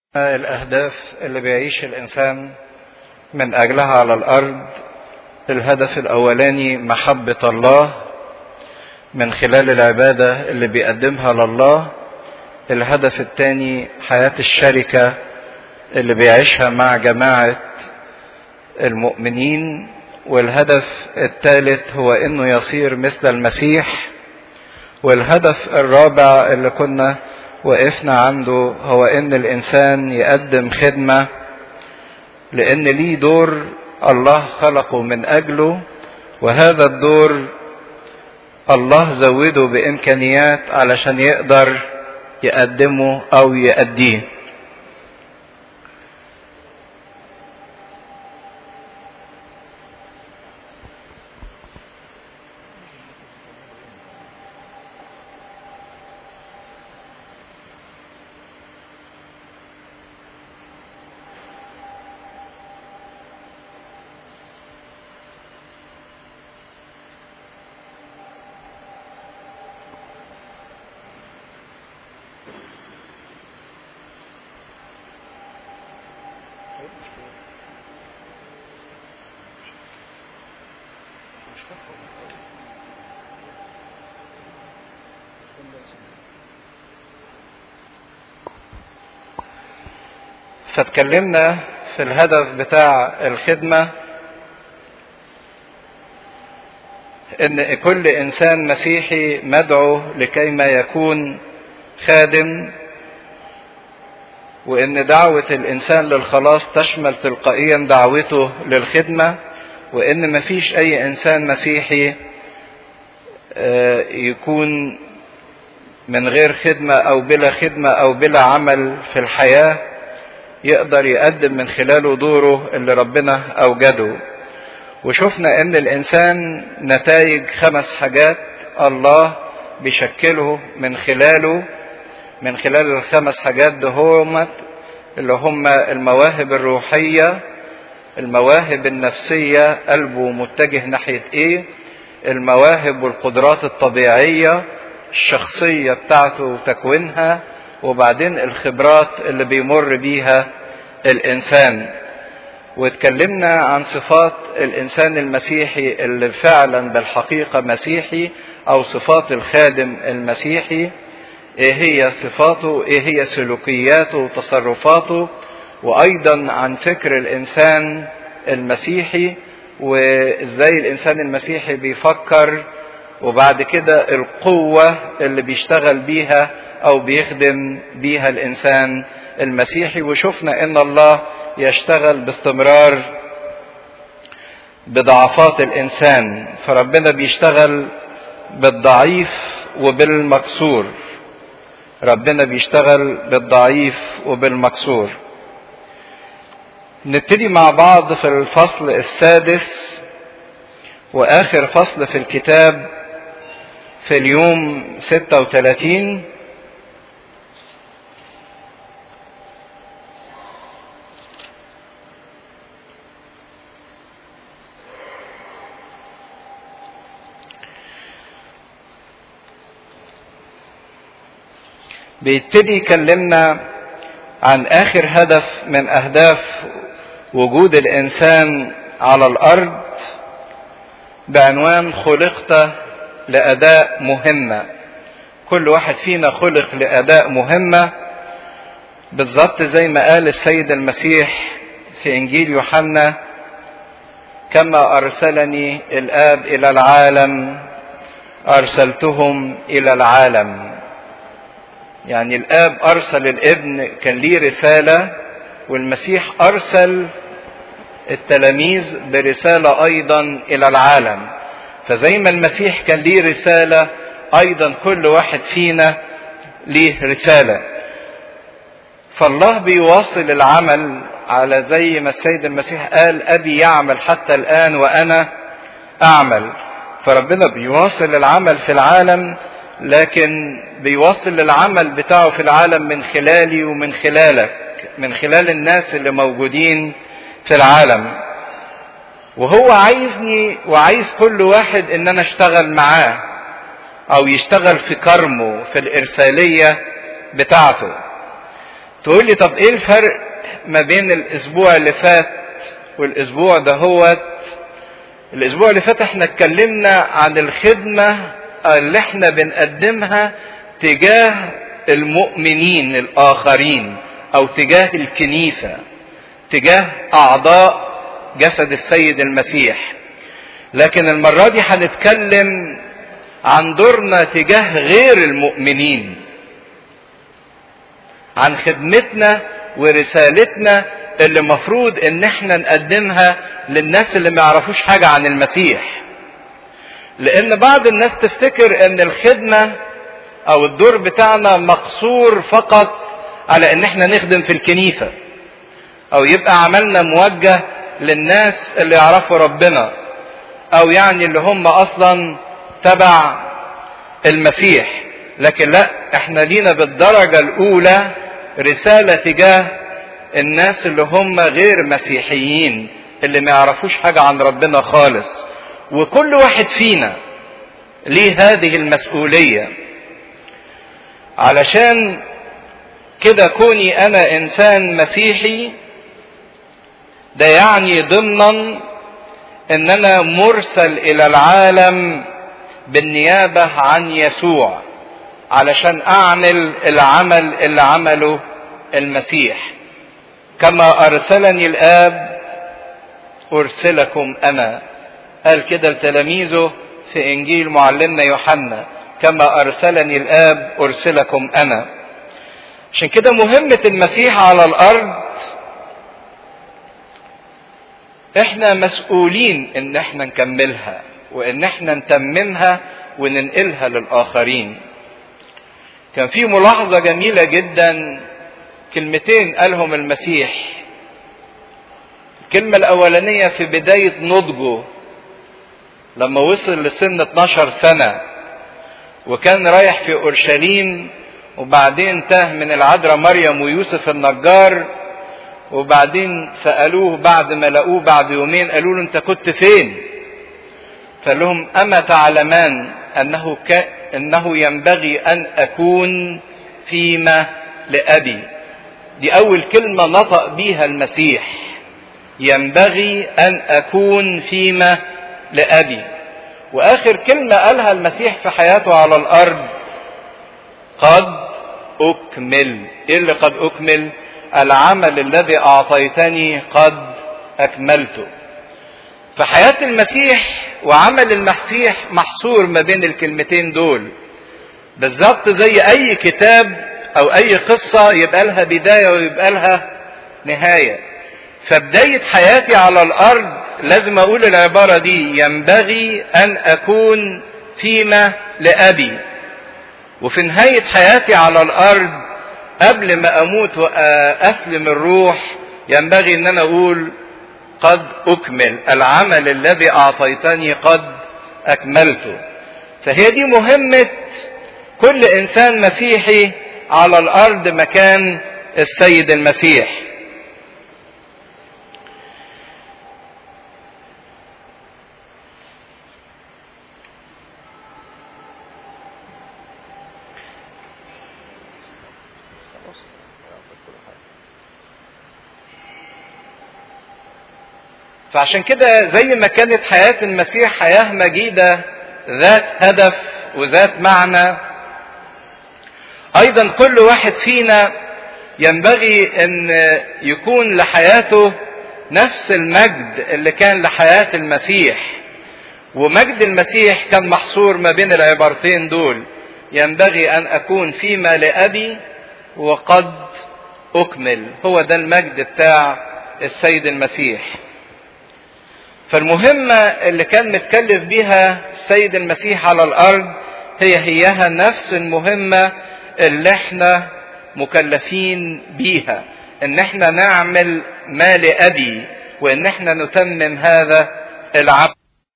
الأهداف اللي بيعيش الإنسان من أجلها على الأرض الهدف الأولاني محبة الله من خلال العبادة اللي بيقدمها لله الهدف الثاني حياة الشركة اللي بيعيشها مع جماعة المؤمنين والهدف الثالث هو انه يصير مثل المسيح والهدف الرابع اللي كنا وقفنا عنده هو ان الانسان يقدم خدمه لان ليه دور الله خلقه من اجله وهذا الدور الله زوده بامكانيات علشان يقدر يقدمه او يأديه فاتكلمنا في الهدف بتاع الخدمة ان كل انسان مسيحي مدعو لكيما يكون خادم وان دعوة الانسان للخلاص تشمل تلقائيا دعوته للخدمة وان مفيش اي انسان مسيحي يكون من غير خدمة او بلا خدمة او بلا عمل في الحياة يقدر يقدم من خلاله دوره اللي ربنا اوجده وشفنا ان الانسان نتائج خمس حاجات الله بيشكله من خلاله من خلال الخمس حاجات دهمت اللي هم المواهب الروحية المواهب النفسية قلبه متجه ناحية ايه المواهب والقدرات الطبيعية الشخصية بتاعته وتكوينها وبعدين الخبرات اللي بيمر بيها الانسان واتكلمنا عن صفات الانسان المسيحي اللي فعلا بالحقيقه مسيحي او صفات الخادم المسيحي ايه هي صفاته ايه هي سلوكياته وتصرفاته وايضا عن فكر الانسان المسيحي وازاي الانسان المسيحي بيفكر وبعد كده القوه اللي بيشتغل بيها او بيخدم بيها الانسان المسيحي وشفنا ان الله يشتغل باستمرار بضعفات الانسان فربنا بيشتغل بالضعيف وبالمكسور ربنا بيشتغل بالضعيف وبالمكسور نبتدي مع بعض في الفصل السادس واخر فصل في الكتاب في اليوم 36 بيبتدي يكلمنا عن اخر هدف من اهداف وجود الانسان على الارض بعنوان خلقت لاداء مهمه كل واحد فينا خلق لاداء مهمه بالظبط زي ما قال السيد المسيح في انجيل يوحنا كما ارسلني الاب الى العالم ارسلتهم الى العالم يعني الاب ارسل الابن كان ليه رساله والمسيح ارسل التلاميذ برساله ايضا الى العالم فزي ما المسيح كان ليه رساله ايضا كل واحد فينا ليه رساله فالله بيواصل العمل على زي ما السيد المسيح قال ابي يعمل حتى الان وانا اعمل فربنا بيواصل العمل في العالم لكن بيواصل العمل بتاعه في العالم من خلالي ومن خلالك من خلال الناس اللي موجودين في العالم وهو عايزني وعايز كل واحد ان انا اشتغل معاه او يشتغل في كرمه في الارساليه بتاعته تقول لي طب ايه الفرق ما بين الاسبوع اللي فات والاسبوع ده هو الاسبوع اللي فات احنا اتكلمنا عن الخدمة اللي احنا بنقدمها تجاه المؤمنين الاخرين او تجاه الكنيسة تجاه اعضاء جسد السيد المسيح لكن المرة دي هنتكلم عن دورنا تجاه غير المؤمنين عن خدمتنا ورسالتنا اللي مفروض ان احنا نقدمها للناس اللي ما يعرفوش حاجة عن المسيح لان بعض الناس تفتكر ان الخدمة او الدور بتاعنا مقصور فقط على ان احنا نخدم في الكنيسة او يبقى عملنا موجه للناس اللي يعرفوا ربنا او يعني اللي هم اصلا تبع المسيح لكن لا احنا لينا بالدرجة الاولى رسالة تجاه الناس اللي هم غير مسيحيين اللي ما يعرفوش حاجة عن ربنا خالص وكل واحد فينا ليه هذه المسؤولية علشان كده كوني انا انسان مسيحي ده يعني ضمنا ان انا مرسل الى العالم بالنيابة عن يسوع علشان اعمل العمل اللي عمله المسيح كما ارسلني الاب ارسلكم انا قال كده لتلاميذه في انجيل معلمنا يوحنا كما ارسلني الاب ارسلكم انا عشان كده مهمة المسيح على الارض احنا مسؤولين ان احنا نكملها وان احنا نتممها وننقلها للاخرين كان في ملاحظة جميلة جدا كلمتين قالهم المسيح الكلمة الأولانية في بداية نضجه لما وصل لسن 12 سنة وكان رايح في أورشليم وبعدين تاه من العذراء مريم ويوسف النجار وبعدين سألوه بعد ما لقوه بعد يومين قالوا له أنت كنت فين؟ فقال لهم أما تعلمان أنه ك... أنه ينبغي أن أكون فيما لأبي دي أول كلمة نطق بيها المسيح ينبغي أن أكون فيما لأبي وآخر كلمة قالها المسيح في حياته على الأرض قد أكمل إيه اللي قد أكمل العمل الذي أعطيتني قد أكملته فحياة المسيح وعمل المسيح محصور ما بين الكلمتين دول بالظبط زي أي كتاب أو أي قصة يبقى لها بداية ويبقى لها نهاية فبداية حياتي على الأرض لازم أقول العبارة دي ينبغي أن أكون فيما لأبي وفي نهاية حياتي على الأرض قبل ما أموت وأسلم الروح ينبغي أن أنا أقول قد أكمل العمل الذي أعطيتني قد أكملته فهي دي مهمة كل إنسان مسيحي على الأرض مكان السيد المسيح فعشان كده زي ما كانت حياة المسيح حياة مجيدة ذات هدف وذات معنى ايضا كل واحد فينا ينبغي ان يكون لحياته نفس المجد اللي كان لحياة المسيح ومجد المسيح كان محصور ما بين العبارتين دول ينبغي ان اكون فيما لابي وقد اكمل هو ده المجد بتاع السيد المسيح فالمهمة اللي كان متكلف بيها السيد المسيح على الأرض هي هيها نفس المهمة اللي احنا مكلفين بيها ان احنا نعمل ما لأبي وان احنا نتمم هذا العمل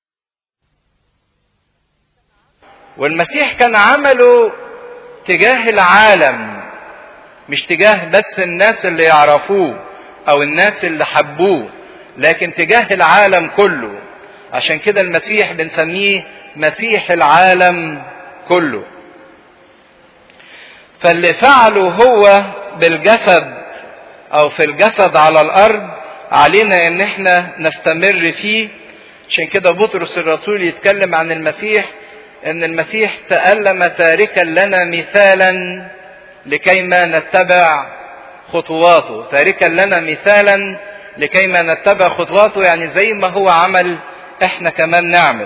والمسيح كان عمله تجاه العالم مش تجاه بس الناس اللي يعرفوه او الناس اللي حبوه لكن تجاه العالم كله عشان كده المسيح بنسميه مسيح العالم كله فاللي فعله هو بالجسد او في الجسد على الارض علينا ان احنا نستمر فيه عشان كده بطرس الرسول يتكلم عن المسيح ان المسيح تألم تاركا لنا مثالا لكي ما نتبع خطواته تاركا لنا مثالا لكي ما نتبع خطواته يعني زي ما هو عمل احنا كمان نعمل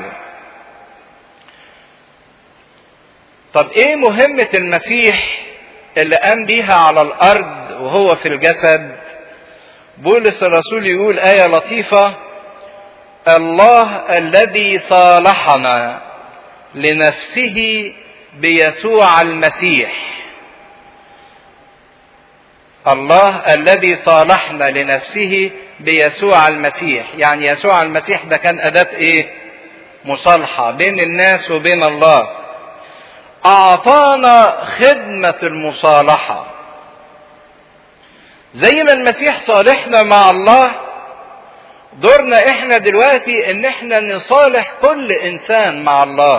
طب ايه مهمة المسيح اللي قام بيها على الارض وهو في الجسد بولس الرسول يقول آية لطيفة الله الذي صالحنا لنفسه بيسوع المسيح الله الذي صالحنا لنفسه بيسوع المسيح يعني يسوع المسيح ده كان أداة إيه مصالحة بين الناس وبين الله أعطانا خدمة المصالحة زي ما المسيح صالحنا مع الله دورنا احنا دلوقتي ان احنا نصالح كل انسان مع الله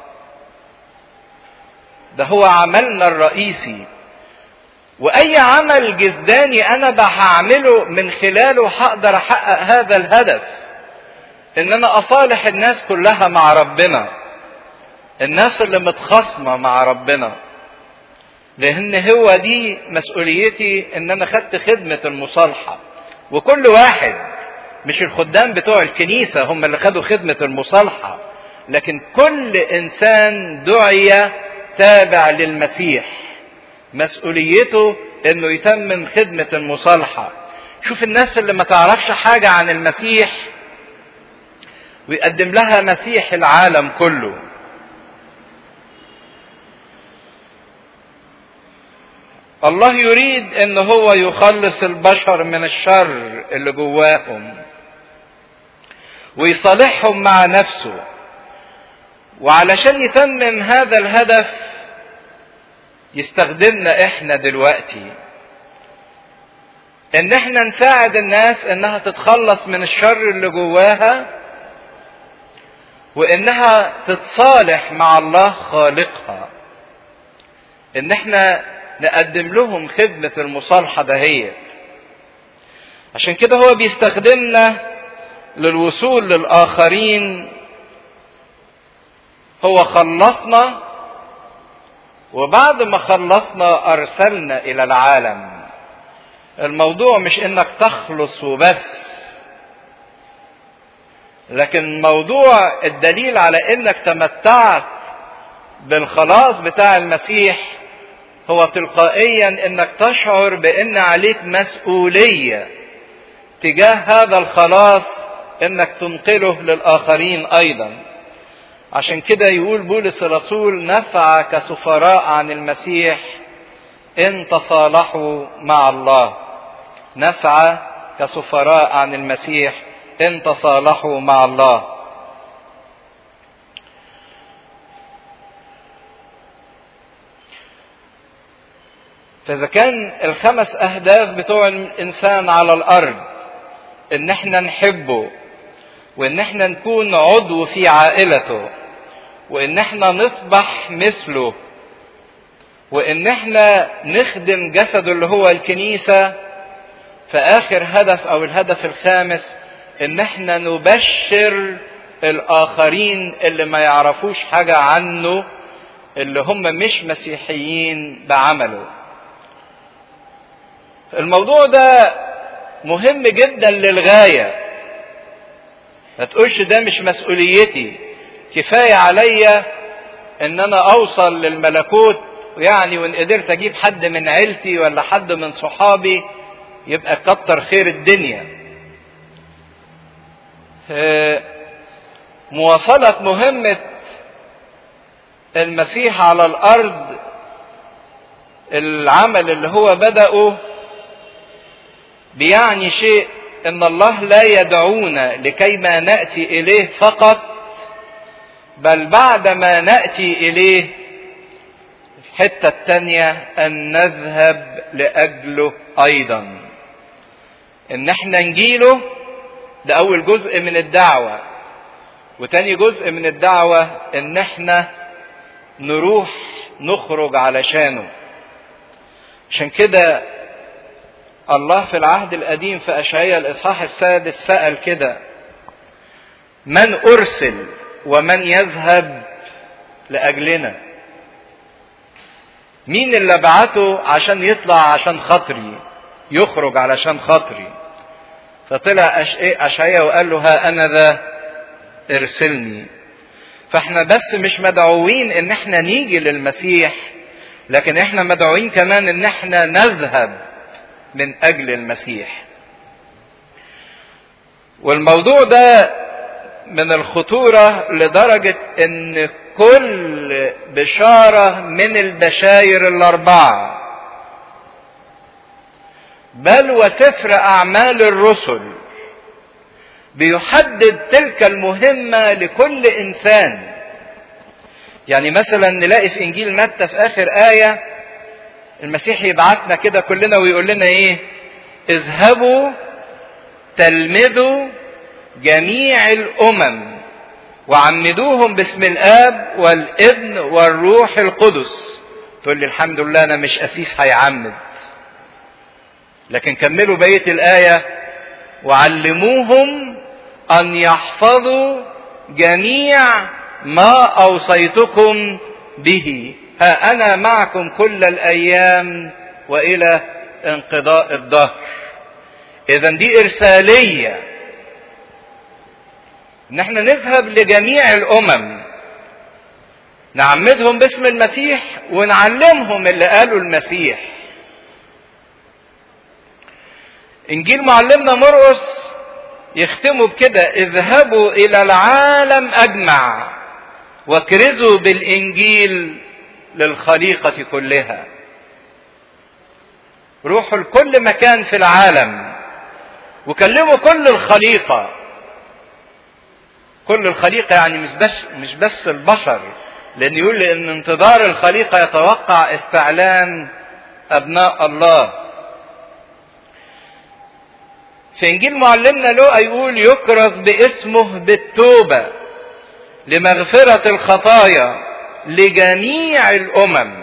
ده هو عملنا الرئيسي واي عمل جسداني انا هعمله من خلاله هقدر احقق هذا الهدف ان انا اصالح الناس كلها مع ربنا الناس اللي متخاصمه مع ربنا لان هو دي مسؤوليتي ان انا خدت خدمه المصالحه وكل واحد مش الخدام بتوع الكنيسه هم اللي خدوا خدمه المصالحه لكن كل انسان دعي تابع للمسيح مسؤوليته انه يتمم خدمه المصالحه شوف الناس اللي ما تعرفش حاجه عن المسيح ويقدم لها مسيح العالم كله الله يريد ان هو يخلص البشر من الشر اللي جواهم ويصالحهم مع نفسه وعلشان يتمم هذا الهدف يستخدمنا احنا دلوقتي ان احنا نساعد الناس انها تتخلص من الشر اللي جواها وانها تتصالح مع الله خالقها ان احنا نقدم لهم خدمة المصالحة دهيت عشان كده هو بيستخدمنا للوصول للآخرين هو خلصنا وبعد ما خلصنا أرسلنا إلى العالم الموضوع مش إنك تخلص وبس لكن موضوع الدليل على إنك تمتعت بالخلاص بتاع المسيح هو تلقائيا انك تشعر بان عليك مسؤوليه تجاه هذا الخلاص انك تنقله للاخرين ايضا عشان كده يقول بولس الرسول نسعى كسفراء عن المسيح ان تصالحوا مع الله نسعى كسفراء عن المسيح ان تصالحوا مع الله فإذا كان الخمس أهداف بتوع الإنسان على الأرض إن إحنا نحبه وإن إحنا نكون عضو في عائلته وإن إحنا نصبح مثله وإن إحنا نخدم جسده اللي هو الكنيسة فآخر هدف أو الهدف الخامس إن إحنا نبشر الآخرين اللي ما يعرفوش حاجة عنه اللي هم مش مسيحيين بعمله الموضوع ده مهم جدا للغاية ما تقولش ده مش مسؤوليتي كفاية عليا ان انا اوصل للملكوت يعني وان قدرت اجيب حد من عيلتي ولا حد من صحابي يبقى كتر خير الدنيا مواصلة مهمة المسيح على الارض العمل اللي هو بدأه بيعني شيء ان الله لا يدعونا لكي ما ناتي اليه فقط بل بعد ما ناتي اليه الحته الثانيه ان نذهب لاجله ايضا ان احنا نجيله ده اول جزء من الدعوه وتاني جزء من الدعوه ان احنا نروح نخرج علشانه عشان كده الله في العهد القديم في أشعياء الإصحاح السادس سأل كده من أرسل ومن يذهب لأجلنا مين اللي بعته عشان يطلع عشان خاطري يخرج علشان خاطري فطلع أشعياء وقال له ها أنا ذا ارسلني فاحنا بس مش مدعوين ان احنا نيجي للمسيح لكن احنا مدعوين كمان ان احنا نذهب من اجل المسيح والموضوع ده من الخطورة لدرجة ان كل بشارة من البشاير الاربعة بل وسفر اعمال الرسل بيحدد تلك المهمة لكل انسان يعني مثلا نلاقي في انجيل متى في اخر آية المسيح يبعتنا كده كلنا ويقول لنا ايه اذهبوا تلمذوا جميع الامم وعمدوهم باسم الاب والابن والروح القدس تقول لي الحمد لله انا مش اسيس هيعمد لكن كملوا بقيه الايه وعلموهم ان يحفظوا جميع ما اوصيتكم به ها انا معكم كل الايام والى انقضاء الدهر اذا دي ارساليه ان احنا نذهب لجميع الامم نعمدهم باسم المسيح ونعلمهم اللي قاله المسيح انجيل معلمنا مرقس يختموا بكده اذهبوا الى العالم اجمع واكرزوا بالانجيل للخليقه كلها روحوا لكل مكان في العالم وكلموا كل الخليقه كل الخليقه يعني مش بس مش بس البشر لان يقول ان انتظار الخليقه يتوقع استعلان ابناء الله في انجيل معلمنا لوقا يقول يكرز باسمه بالتوبه لمغفره الخطايا لجميع الامم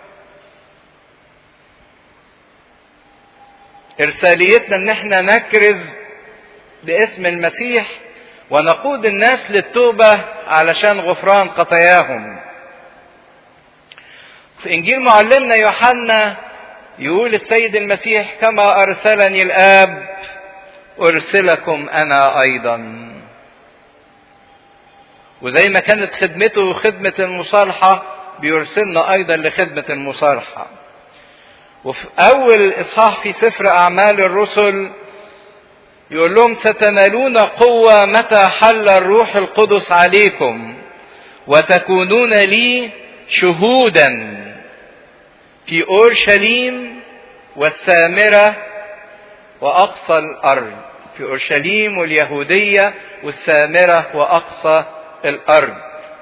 ارساليتنا ان احنا نكرز باسم المسيح ونقود الناس للتوبه علشان غفران خطاياهم في انجيل معلمنا يوحنا يقول السيد المسيح كما ارسلني الاب ارسلكم انا ايضا وزي ما كانت خدمته خدمة المصالحة بيرسلنا ايضا لخدمة المصالحة وفي اول اصحاح في سفر اعمال الرسل يقول لهم ستنالون قوة متى حل الروح القدس عليكم وتكونون لي شهودا في اورشليم والسامره واقصى الارض في اورشليم واليهوديه والسامره واقصى الارض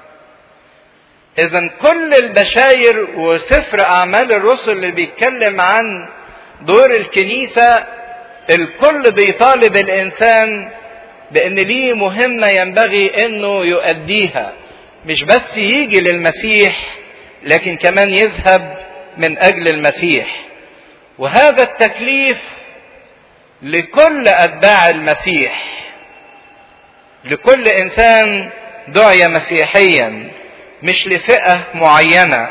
اذا كل البشاير وسفر اعمال الرسل اللي بيتكلم عن دور الكنيسه الكل بيطالب الانسان بان ليه مهمه ينبغي انه يؤديها مش بس يجي للمسيح لكن كمان يذهب من اجل المسيح وهذا التكليف لكل اتباع المسيح لكل انسان دعي مسيحيا مش لفئه معينه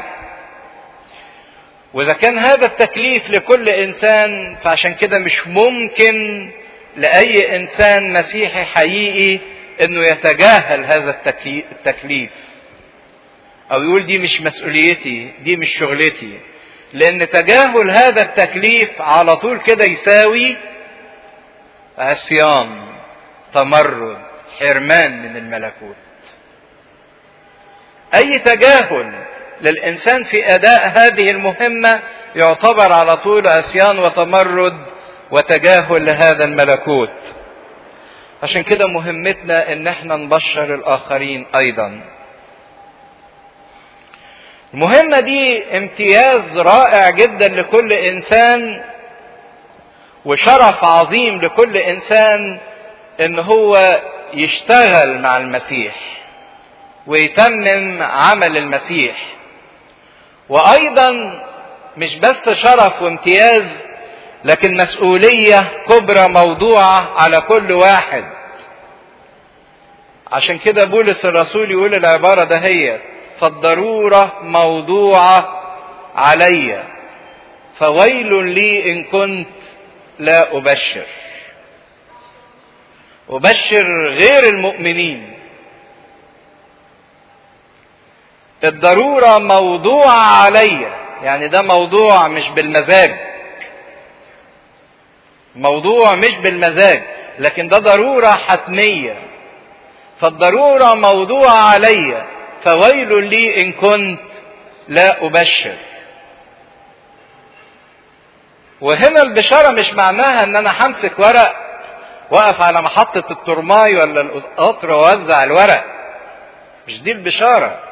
واذا كان هذا التكليف لكل انسان فعشان كده مش ممكن لاي انسان مسيحي حقيقي انه يتجاهل هذا التكليف او يقول دي مش مسؤوليتي دي مش شغلتي لان تجاهل هذا التكليف على طول كده يساوي عصيان تمرد حرمان من الملكوت اي تجاهل للانسان في اداء هذه المهمه يعتبر على طول عصيان وتمرد وتجاهل لهذا الملكوت عشان كده مهمتنا ان احنا نبشر الاخرين ايضا المهمه دي امتياز رائع جدا لكل انسان وشرف عظيم لكل انسان ان هو يشتغل مع المسيح ويتمم عمل المسيح وايضا مش بس شرف وامتياز لكن مسؤولية كبرى موضوعة على كل واحد عشان كده بولس الرسول يقول العبارة دهيت فالضرورة موضوعة علي فويل لي إن كنت لا أبشر أبشر غير المؤمنين الضرورة موضوعة علي يعني ده موضوع مش بالمزاج موضوع مش بالمزاج لكن ده ضرورة حتمية فالضرورة موضوعة علي فويل لي إن كنت لا أبشر وهنا البشارة مش معناها ان انا همسك ورق واقف على محطة الترماي ولا القطر واوزع الورق مش دي البشارة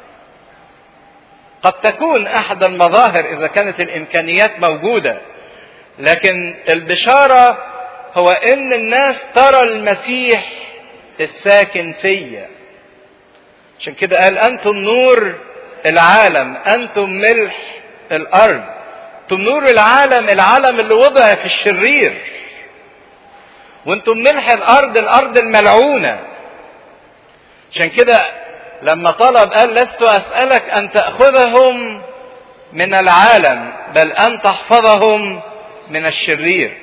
قد تكون احد المظاهر اذا كانت الامكانيات موجودة لكن البشارة هو ان الناس ترى المسيح الساكن فيا عشان كده قال انتم نور العالم انتم ملح الارض انتم نور العالم العالم اللي وضع في الشرير وانتم ملح الارض الارض الملعونه عشان كده لما طلب قال لست اسالك ان تاخذهم من العالم بل ان تحفظهم من الشرير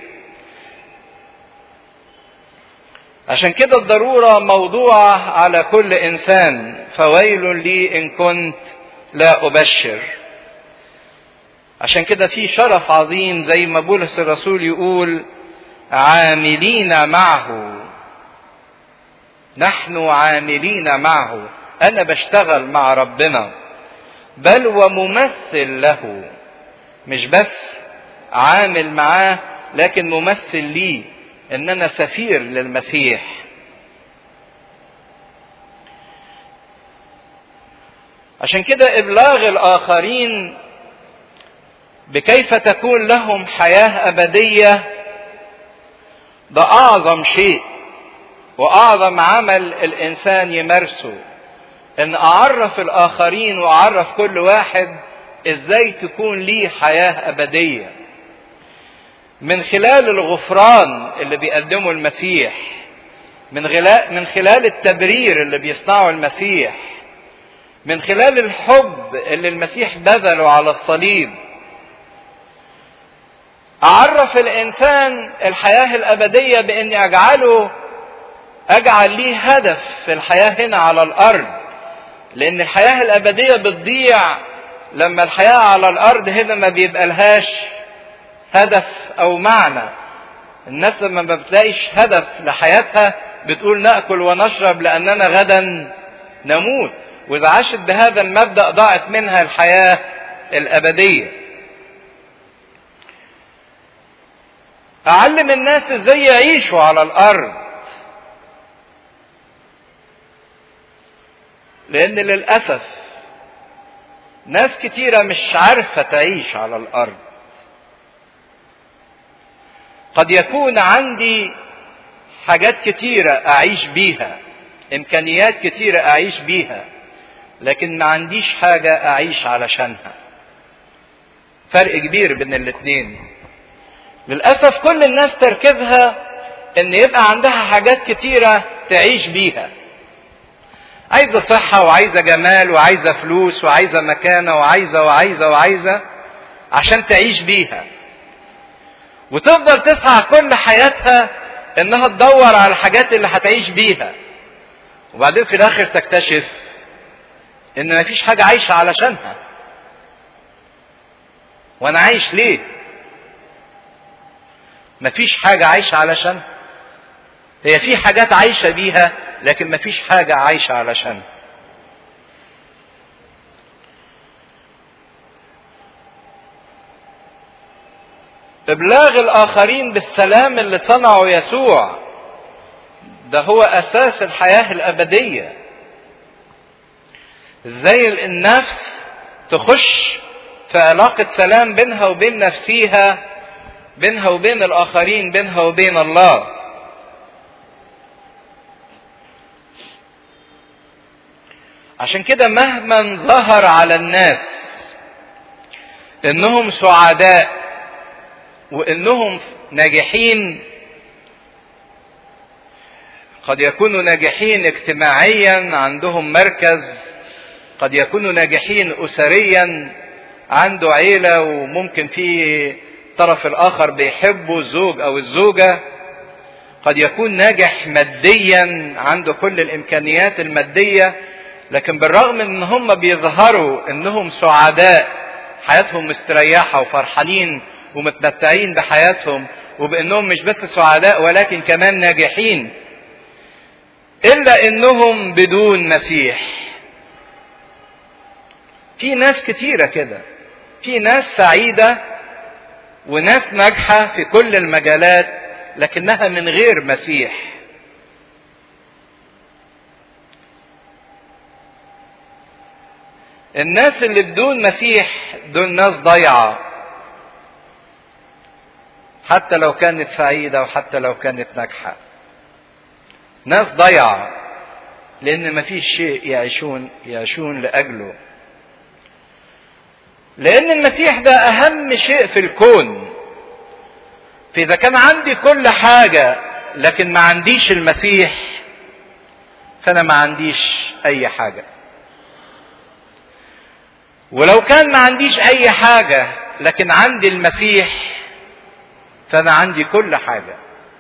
عشان كده الضروره موضوعه على كل انسان فويل لي ان كنت لا ابشر عشان كده في شرف عظيم زي ما بولس الرسول يقول عاملين معه نحن عاملين معه انا بشتغل مع ربنا بل وممثل له مش بس عامل معاه لكن ممثل ليه ان انا سفير للمسيح عشان كده ابلاغ الاخرين بكيف تكون لهم حياه ابديه ده اعظم شيء واعظم عمل الانسان يمارسه ان اعرف الاخرين واعرف كل واحد ازاي تكون ليه حياه ابديه من خلال الغفران اللي بيقدمه المسيح من خلال من خلال التبرير اللي بيصنعه المسيح من خلال الحب اللي المسيح بذله على الصليب اعرف الانسان الحياه الابديه باني اجعله اجعل ليه هدف في الحياه هنا على الارض لان الحياه الابديه بتضيع لما الحياه على الارض هنا ما بيبقى لهاش هدف او معنى الناس لما ما بتلاقيش هدف لحياتها بتقول ناكل ونشرب لاننا غدا نموت واذا عاشت بهذا المبدا ضاعت منها الحياه الابديه اعلم الناس ازاي يعيشوا على الارض لان للاسف ناس كتيره مش عارفه تعيش على الارض قد يكون عندي حاجات كتيره اعيش بيها امكانيات كتيره اعيش بيها لكن ما عنديش حاجه اعيش علشانها فرق كبير بين الاتنين للأسف كل الناس تركيزها إن يبقى عندها حاجات كتيرة تعيش بيها. عايزة صحة وعايزة جمال وعايزة فلوس وعايزة مكانة وعايزة وعايزة وعايزة عشان تعيش بيها. وتفضل تسعى كل حياتها إنها تدور على الحاجات اللي هتعيش بيها. وبعدين في الآخر تكتشف إن مفيش حاجة عايشة علشانها. وأنا عايش ليه؟ مفيش حاجة عايشة علشان هي في حاجات عايشة بيها لكن مفيش حاجة عايشة علشان إبلاغ الآخرين بالسلام اللي صنعه يسوع ده هو أساس الحياة الأبدية إزاي النفس تخش في علاقة سلام بينها وبين نفسيها بينها وبين الآخرين بينها وبين الله عشان كده مهما ظهر على الناس انهم سعداء وانهم ناجحين قد يكونوا ناجحين اجتماعيا عندهم مركز قد يكونوا ناجحين اسريا عنده عيله وممكن في الطرف الاخر بيحبه الزوج او الزوجه قد يكون ناجح ماديا عنده كل الامكانيات الماديه لكن بالرغم من ان هم بيظهروا انهم سعداء حياتهم مستريحه وفرحانين ومتمتعين بحياتهم وبانهم مش بس سعداء ولكن كمان ناجحين الا انهم بدون مسيح في ناس كتيره كده في ناس سعيده وناس ناجحه في كل المجالات لكنها من غير مسيح الناس اللي بدون مسيح دول ناس ضايعه حتى لو كانت سعيده وحتى لو كانت ناجحه ناس ضايعه لان مفيش شيء يعيشون يعيشون لاجله لان المسيح ده اهم شيء في الكون فاذا كان عندي كل حاجه لكن ما عنديش المسيح فانا ما عنديش اي حاجه ولو كان ما عنديش اي حاجه لكن عندي المسيح فانا عندي كل حاجه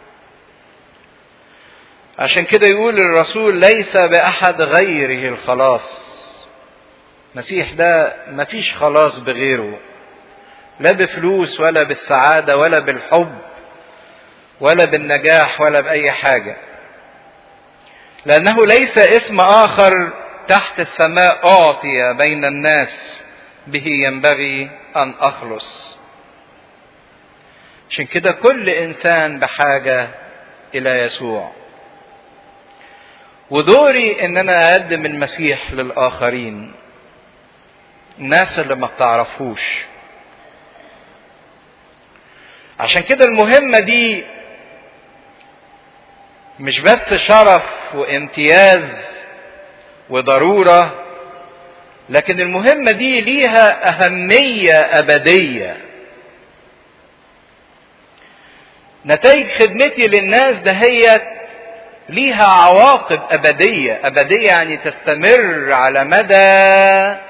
عشان كده يقول الرسول ليس باحد غيره الخلاص المسيح ده مفيش خلاص بغيره لا بفلوس ولا بالسعاده ولا بالحب ولا بالنجاح ولا باي حاجه لانه ليس اسم اخر تحت السماء اعطي بين الناس به ينبغي ان اخلص عشان كده كل انسان بحاجه الى يسوع ودوري ان انا اقدم المسيح للاخرين الناس اللي ما بتعرفوش عشان كده المهمه دي مش بس شرف وامتياز وضروره لكن المهمه دي ليها اهميه ابديه نتائج خدمتي للناس دهيت ليها عواقب ابديه ابديه يعني تستمر على مدى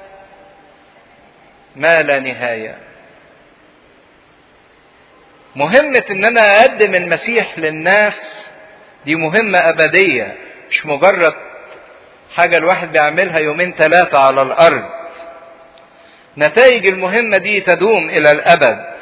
ما لا نهايه مهمه ان انا اقدم المسيح للناس دي مهمه ابديه مش مجرد حاجه الواحد بيعملها يومين ثلاثه على الارض نتائج المهمه دي تدوم الى الابد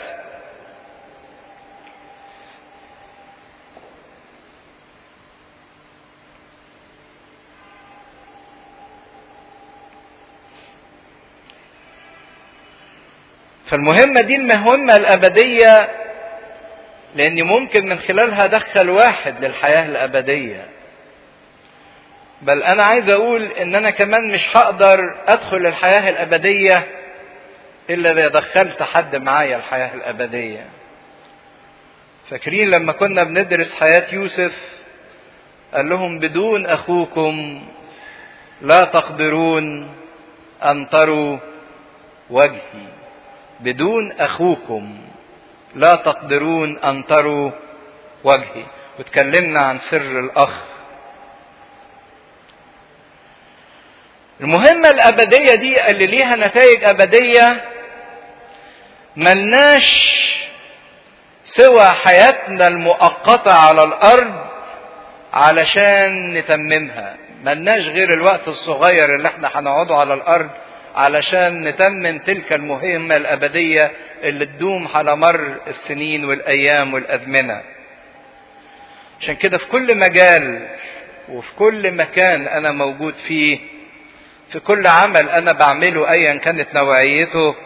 فالمهمة دي المهمة الأبدية لأني ممكن من خلالها أدخل واحد للحياة الأبدية بل أنا عايز أقول إن أنا كمان مش هقدر أدخل الحياة الأبدية إلا إذا دخلت حد معايا الحياة الأبدية فاكرين لما كنا بندرس حياة يوسف قال لهم بدون أخوكم لا تقدرون أن تروا وجهي بدون اخوكم لا تقدرون ان تروا وجهي وتكلمنا عن سر الاخ المهمة الأبدية دي اللي ليها نتائج أبدية ملناش سوى حياتنا المؤقتة على الأرض علشان نتممها ملناش غير الوقت الصغير اللي احنا هنقعده على الأرض علشان نتمم تلك المهمة الأبدية اللي تدوم على مر السنين والأيام والأزمنة. عشان كده في كل مجال وفي كل مكان أنا موجود فيه في كل عمل أنا بعمله أيا كانت نوعيته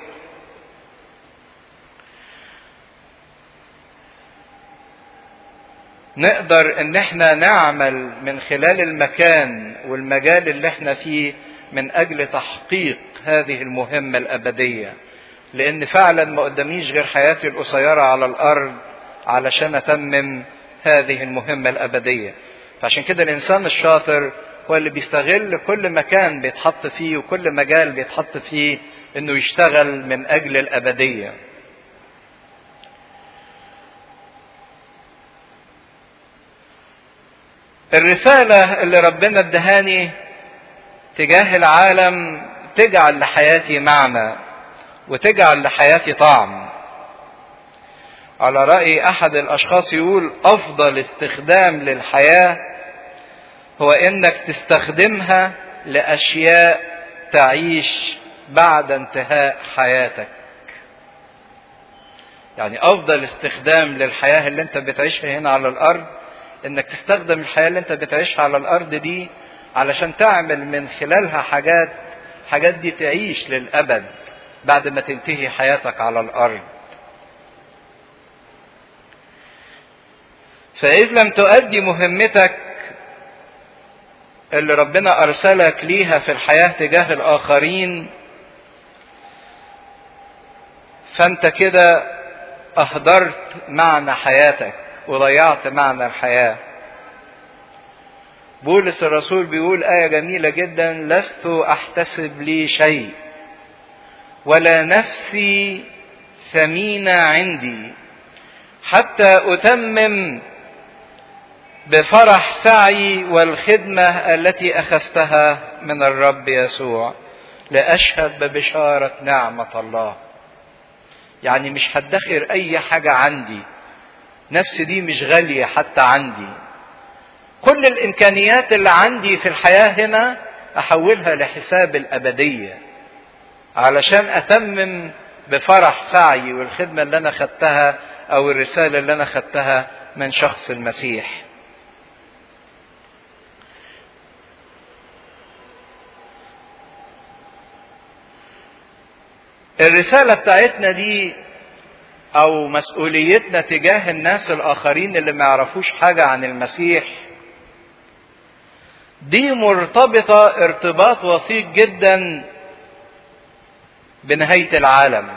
نقدر ان احنا نعمل من خلال المكان والمجال اللي احنا فيه من اجل تحقيق هذه المهمة الابدية لان فعلا ما قداميش غير حياتي القصيرة على الارض علشان اتمم هذه المهمة الابدية فعشان كده الانسان الشاطر هو اللي بيستغل كل مكان بيتحط فيه وكل مجال بيتحط فيه انه يشتغل من اجل الابدية الرسالة اللي ربنا ادهاني تجاه العالم تجعل لحياتي معنى وتجعل لحياتي طعم على رأي أحد الأشخاص يقول أفضل استخدام للحياة هو إنك تستخدمها لأشياء تعيش بعد انتهاء حياتك. يعني أفضل استخدام للحياة اللي أنت بتعيشها هنا على الأرض إنك تستخدم الحياة اللي أنت بتعيشها على الأرض دي علشان تعمل من خلالها حاجات حاجات دي تعيش للأبد بعد ما تنتهي حياتك على الأرض. فإذ لم تؤدي مهمتك اللي ربنا أرسلك ليها في الحياة تجاه الآخرين فأنت كده أهدرت معنى حياتك وضيعت معنى الحياة. بولس الرسول بيقول آية جميلة جدا لست أحتسب لي شيء ولا نفسي ثمينة عندي حتى أتمم بفرح سعي والخدمة التي أخذتها من الرب يسوع لأشهد ببشارة نعمة الله يعني مش هدخر أي حاجة عندي نفسي دي مش غالية حتى عندي كل الإمكانيات اللي عندي في الحياة هنا أحولها لحساب الأبدية علشان أتمم بفرح سعي والخدمة اللي أنا خدتها أو الرسالة اللي أنا خدتها من شخص المسيح الرسالة بتاعتنا دي أو مسؤوليتنا تجاه الناس الآخرين اللي ما يعرفوش حاجة عن المسيح دي مرتبطة ارتباط وثيق جدا بنهاية العالم.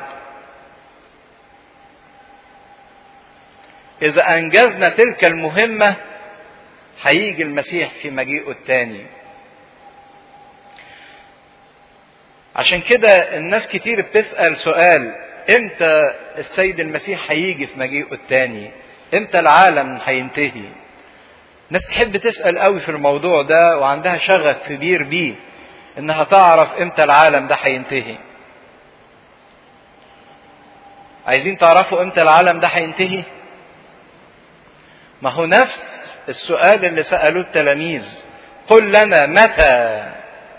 إذا أنجزنا تلك المهمة هيجي المسيح في مجيئه الثاني. عشان كده الناس كتير بتسأل سؤال امتى السيد المسيح هيجي في مجيئه الثاني؟ امتى العالم هينتهي؟ ناس تحب تسأل قوي في الموضوع ده وعندها شغف كبير بيه انها تعرف امتى العالم ده هينتهي. عايزين تعرفوا امتى العالم ده هينتهي؟ ما هو نفس السؤال اللي سألوه التلاميذ قل لنا متى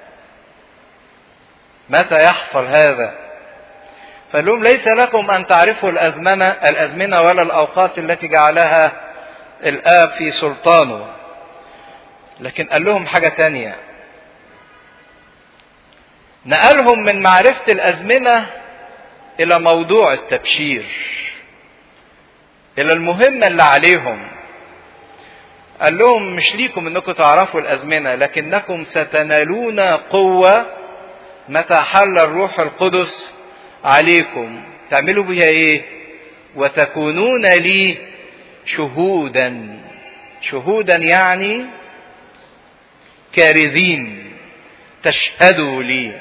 متى يحصل هذا فقال لهم ليس لكم ان تعرفوا الازمنه الازمنه ولا الاوقات التي جعلها الاب في سلطانه لكن قال لهم حاجه تانية نقلهم من معرفه الازمنه الى موضوع التبشير الى المهمه اللي عليهم قال لهم مش ليكم انكم تعرفوا الازمنه لكنكم ستنالون قوه متى حل الروح القدس عليكم تعملوا بها ايه وتكونون لي شهودا شهودا يعني كارذين تشهدوا لي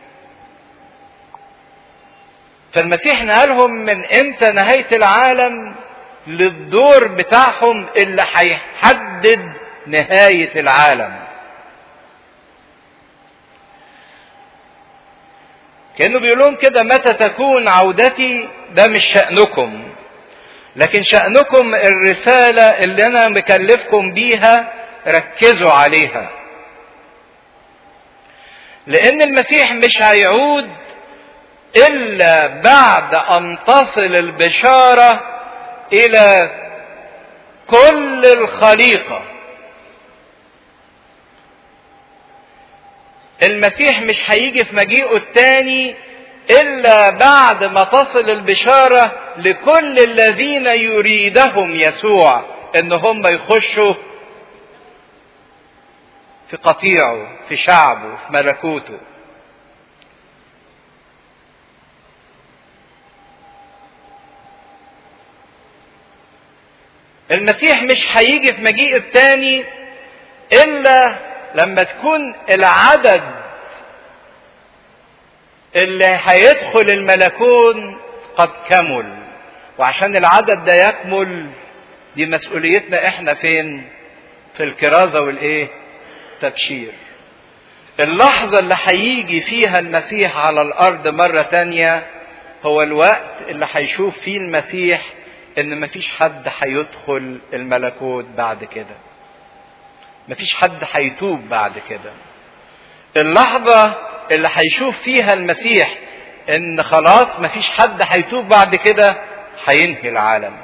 فالمسيح نقلهم من امتى نهايه العالم للدور بتاعهم اللي هيحدد نهايه العالم كانه بيقول لهم كده متى تكون عودتي ده مش شأنكم لكن شأنكم الرسالة اللي أنا مكلفكم بيها ركزوا عليها لأن المسيح مش هيعود إلا بعد أن تصل البشارة إلى كل الخليقة المسيح مش هيجي في مجيئه الثاني الا بعد ما تصل البشاره لكل الذين يريدهم يسوع ان هم يخشوا في قطيعه في شعبه في ملكوته المسيح مش هيجي في مجيء الثاني الا لما تكون العدد اللي هيدخل الملكون قد كمل وعشان العدد ده يكمل دي مسؤوليتنا احنا فين في الكرازة والايه تبشير اللحظة اللي هيجي فيها المسيح على الأرض مرة تانية هو الوقت اللي هيشوف فيه المسيح إن مفيش حد هيدخل الملكوت بعد كده. مفيش حد هيتوب بعد كده. اللحظة اللي هيشوف فيها المسيح إن خلاص مفيش حد هيتوب بعد كده هينهي العالم.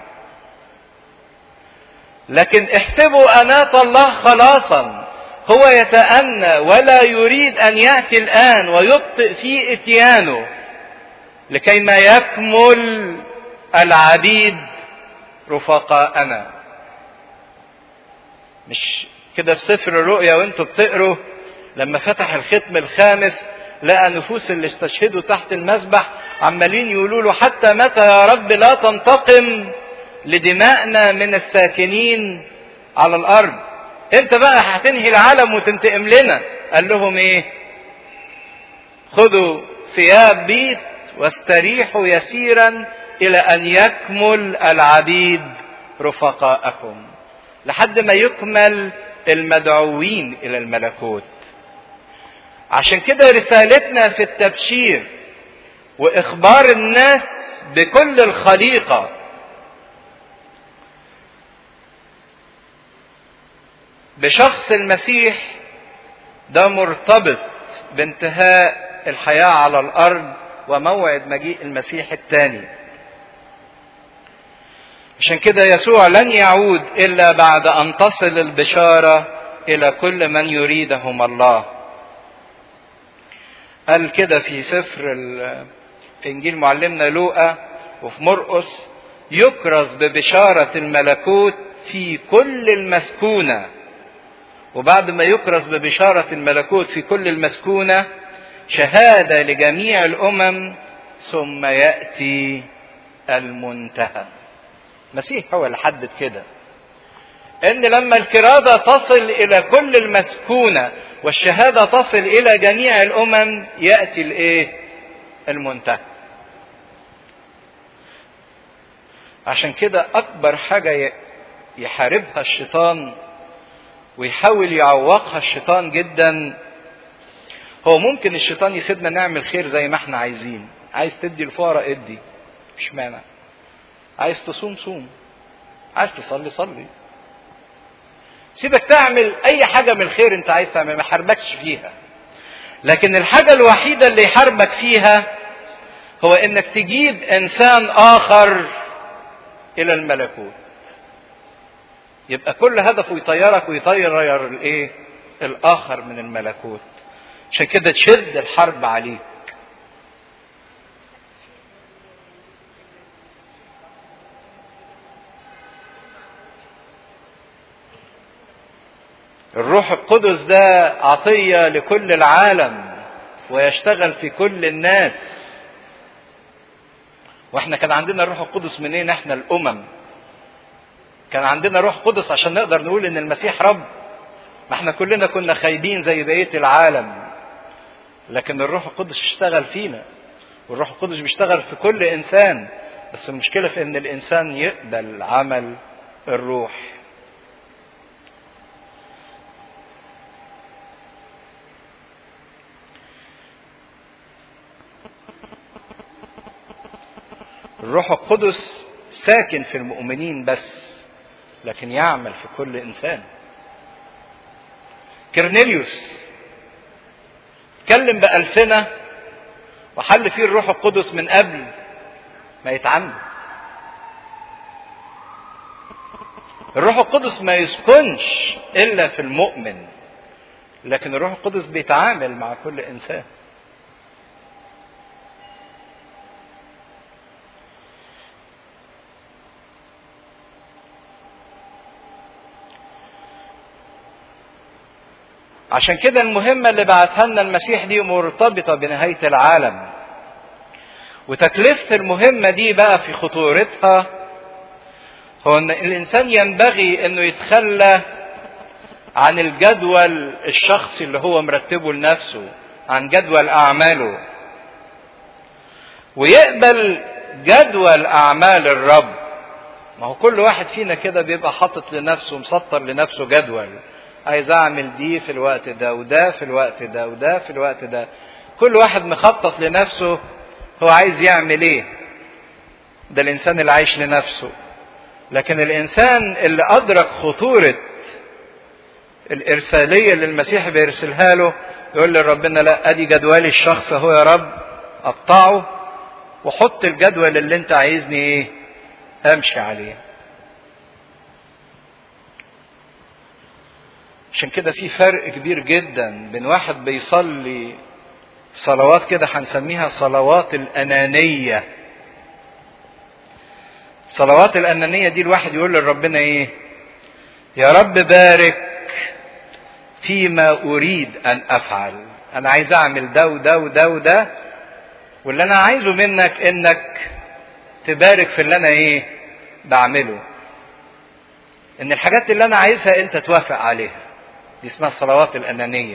لكن احسبوا أناة الله خلاصا هو يتأنى ولا يريد أن يأتي الآن ويبطئ في إتيانه لكي ما يكمل العبيد رفقاءنا مش كده في سفر الرؤيا وانتوا بتقروا لما فتح الختم الخامس لقى نفوس اللي استشهدوا تحت المسبح عمالين يقولوا له حتى متى يا رب لا تنتقم لدمائنا من الساكنين على الارض انت بقى هتنهي العالم وتنتقم لنا قال لهم ايه خذوا ثياب بيت واستريحوا يسيرا الى ان يكمل العبيد رفقاءكم لحد ما يكمل المدعوين الى الملكوت عشان كده رسالتنا في التبشير واخبار الناس بكل الخليقه بشخص المسيح ده مرتبط بانتهاء الحياة على الأرض وموعد مجيء المسيح الثاني عشان كده يسوع لن يعود إلا بعد أن تصل البشارة إلى كل من يريدهم الله قال كده في سفر في إنجيل معلمنا لوقا وفي مرقس يكرز ببشارة الملكوت في كل المسكونه وبعد ما يكرز ببشارة الملكوت في كل المسكونة شهادة لجميع الأمم ثم يأتي المنتهى المسيح هو اللي حدد كده ان لما الكرازة تصل الى كل المسكونة والشهادة تصل الى جميع الامم يأتي الايه المنتهى عشان كده اكبر حاجة يحاربها الشيطان ويحاول يعوقها الشيطان جدا هو ممكن الشيطان يسيبنا نعمل خير زي ما احنا عايزين عايز تدي الفقراء ادي مش مانع عايز تصوم صوم عايز تصلي صلي سيبك تعمل اي حاجة من الخير انت عايز تعمل ما حاربكش فيها لكن الحاجة الوحيدة اللي يحاربك فيها هو انك تجيب انسان اخر الى الملكوت يبقى كل هدفه يطيرك ويطير الايه الاخر من الملكوت عشان كده تشد الحرب عليك الروح القدس ده عطية لكل العالم ويشتغل في كل الناس واحنا كان عندنا الروح القدس منين احنا الامم كان عندنا روح قدس عشان نقدر نقول ان المسيح رب ما احنا كلنا كنا خايبين زي بقيه العالم لكن الروح القدس اشتغل فينا والروح القدس بيشتغل في كل انسان بس المشكله في ان الانسان يقبل عمل الروح الروح القدس ساكن في المؤمنين بس لكن يعمل في كل انسان كرنيليوس اتكلم بألسنة وحل فيه الروح القدس من قبل ما يتعمد الروح القدس ما يسكنش الا في المؤمن لكن الروح القدس بيتعامل مع كل انسان عشان كده المهمة اللي بعتها لنا المسيح دي مرتبطة بنهاية العالم وتكلفة المهمة دي بقى في خطورتها هو ان الانسان ينبغي انه يتخلى عن الجدول الشخصي اللي هو مرتبه لنفسه عن جدول اعماله ويقبل جدول اعمال الرب ما هو كل واحد فينا كده بيبقى حاطط لنفسه مسطر لنفسه جدول عايز اعمل دي في الوقت ده وده في الوقت ده وده في الوقت ده كل واحد مخطط لنفسه هو عايز يعمل ايه ده الانسان اللي عايش لنفسه لكن الانسان اللي ادرك خطوره الارساليه اللي المسيح بيرسلها له يقول لربنا لا ادي جدولي الشخص اهو يا رب قطعه وحط الجدول اللي انت عايزني ايه امشي عليه عشان كده في فرق كبير جدا بين واحد بيصلي صلوات كده هنسميها صلوات الأنانية صلوات الأنانية دي الواحد يقول لربنا إيه يا رب بارك فيما أريد أن أفعل أنا عايز أعمل ده وده وده وده واللي أنا عايزه منك إنك تبارك في اللي أنا إيه بعمله إن الحاجات اللي أنا عايزها أنت توافق عليها دي اسمها الصلوات الأنانية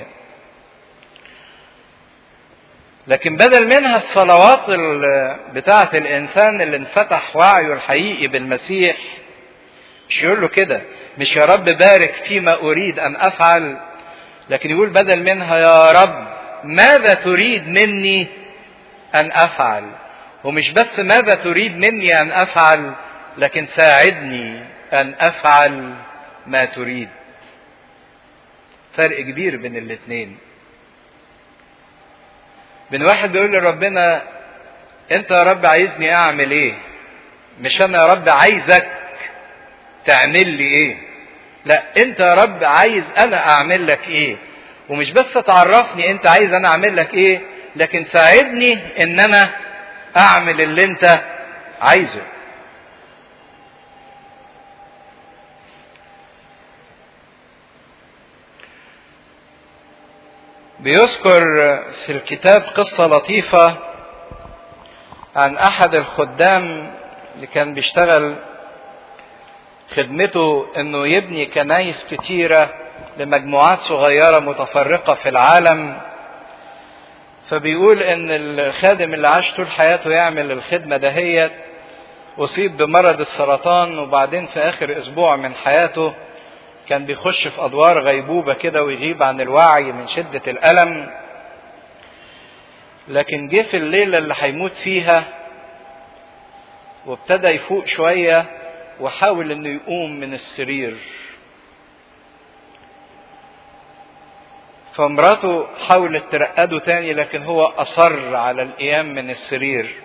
لكن بدل منها الصلوات بتاعة الإنسان اللي انفتح وعيه الحقيقي بالمسيح مش يقول له كده مش يا رب بارك فيما أريد أن أفعل لكن يقول بدل منها يا رب ماذا تريد مني أن أفعل ومش بس ماذا تريد مني أن أفعل لكن ساعدني أن أفعل ما تريد فرق كبير بين الاثنين بين واحد بيقول لربنا انت يا رب عايزني اعمل ايه مش انا يا رب عايزك تعمل لي ايه لا انت يا رب عايز انا اعمل لك ايه ومش بس تعرفني انت عايز انا اعمل لك ايه لكن ساعدني ان انا اعمل اللي انت عايزه بيذكر في الكتاب قصة لطيفة عن أحد الخدام اللي كان بيشتغل خدمته إنه يبني كنايس كتيرة لمجموعات صغيرة متفرقة في العالم فبيقول إن الخادم اللي عاش طول حياته يعمل الخدمة دهيت أصيب بمرض السرطان وبعدين في آخر أسبوع من حياته كان بيخش في ادوار غيبوبه كده ويغيب عن الوعي من شده الالم لكن جه في الليله اللي هيموت فيها وابتدى يفوق شويه وحاول انه يقوم من السرير فمراته حاولت ترقده تاني لكن هو اصر على القيام من السرير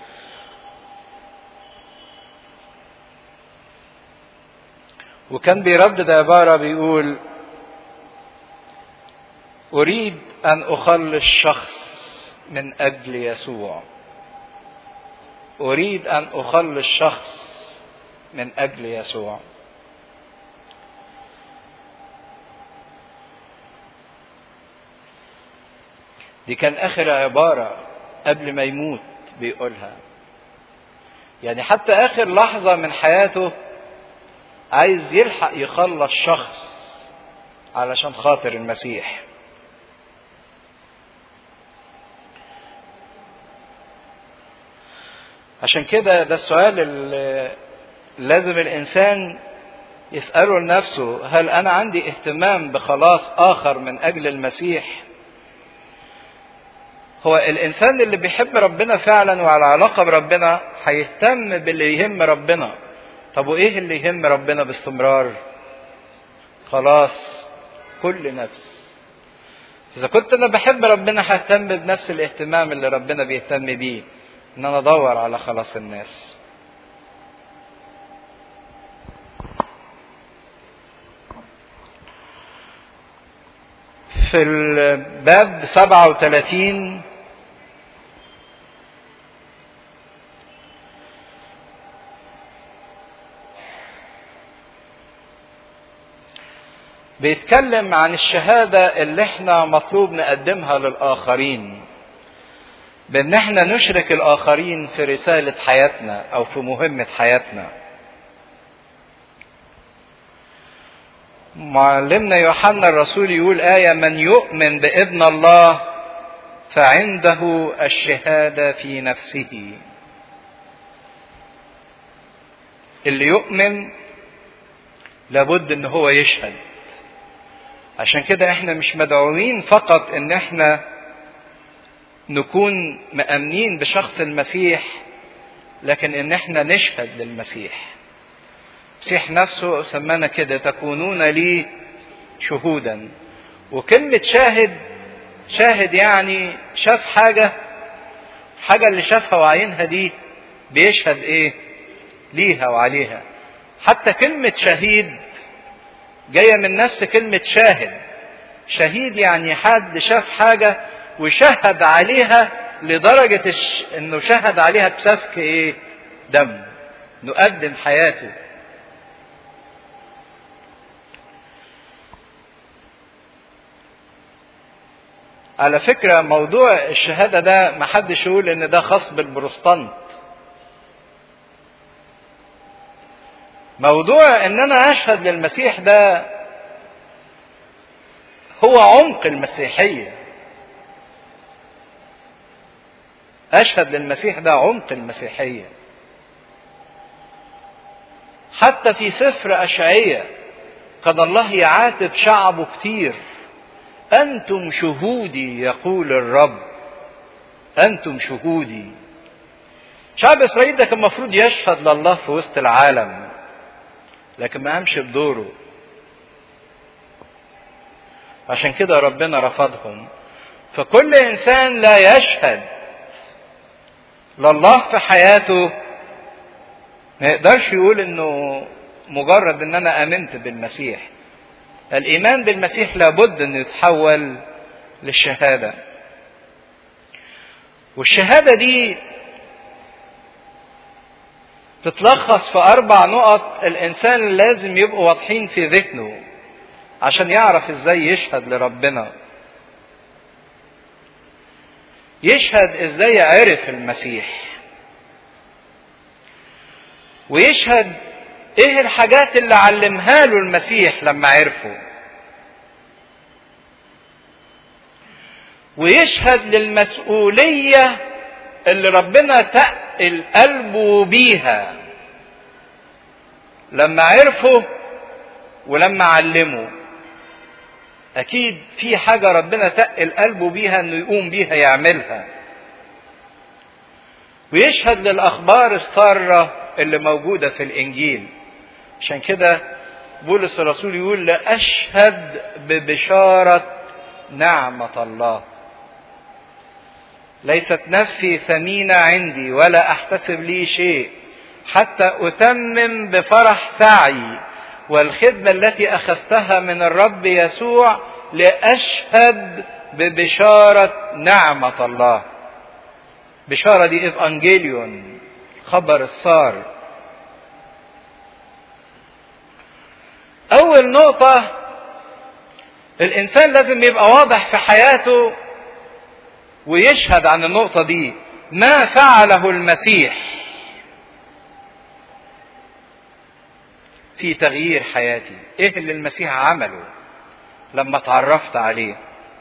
وكان بيردد عبارة بيقول أريد أن أخلص شخص من أجل يسوع أريد أن أخلص شخص من أجل يسوع دي كان آخر عبارة قبل ما يموت بيقولها يعني حتى آخر لحظة من حياته عايز يلحق يخلص شخص علشان خاطر المسيح عشان كده ده السؤال اللي لازم الانسان يساله لنفسه هل انا عندي اهتمام بخلاص اخر من اجل المسيح هو الانسان اللي بيحب ربنا فعلا وعلى علاقه بربنا هيهتم باللي يهم ربنا طب وايه اللي يهم ربنا باستمرار خلاص كل نفس اذا كنت انا بحب ربنا ههتم بنفس الاهتمام اللي ربنا بيهتم بيه ان انا ادور على خلاص الناس في الباب 37 بيتكلم عن الشهادة اللي احنا مطلوب نقدمها للآخرين بان احنا نشرك الآخرين في رسالة حياتنا أو في مهمة حياتنا معلمنا يوحنا الرسول يقول آية من يؤمن بابن الله فعنده الشهادة في نفسه اللي يؤمن لابد ان هو يشهد عشان كده احنا مش مدعوين فقط ان احنا نكون مأمنين بشخص المسيح لكن ان احنا نشهد للمسيح المسيح نفسه سمانا كده تكونون لي شهودا وكلمة شاهد شاهد يعني شاف حاجة حاجة اللي شافها وعينها دي بيشهد ايه ليها وعليها حتى كلمة شهيد جاية من نفس كلمة شاهد شهيد يعني حد شاف حاجة وشهد عليها لدرجة الش... انه شهد عليها بسفك ايه دم نقدم حياته على فكرة موضوع الشهادة ده محدش يقول ان ده خاص بالبروستانت موضوع ان انا اشهد للمسيح ده هو عمق المسيحية اشهد للمسيح ده عمق المسيحية حتى في سفر اشعية كان الله يعاتب شعبه كتير أنتم شهودي يقول الرب أنتم شهودي شعب إسرائيل ده كان المفروض يشهد لله في وسط العالم لكن ما قامش بدوره عشان كده ربنا رفضهم فكل إنسان لا يشهد لله في حياته ما يقدرش يقول انه مجرد ان انا امنت بالمسيح الايمان بالمسيح لابد انه يتحول للشهاده والشهاده دي تتلخص في اربع نقط الانسان لازم يبقوا واضحين في ذهنه عشان يعرف ازاي يشهد لربنا يشهد ازاي عرف المسيح ويشهد ايه الحاجات اللي علمها له المسيح لما عرفه ويشهد للمسؤولية اللي ربنا تقل قلبه بيها لما عرفه ولما علمه اكيد في حاجة ربنا تقل قلبه بيها انه يقوم بيها يعملها ويشهد للاخبار السارة اللي موجودة في الانجيل عشان كده بولس الرسول يقول لأشهد ببشارة نعمة الله ليست نفسي ثمينة عندي ولا أحتسب لي شيء حتى أتمم بفرح سعي والخدمة التي أخذتها من الرب يسوع لأشهد ببشارة نعمة الله بشارة دي إفانجيليون خبر السار أول نقطة الإنسان لازم يبقى واضح في حياته ويشهد عن النقطة دي ما فعله المسيح في تغيير حياتي ايه اللي المسيح عمله لما تعرفت عليه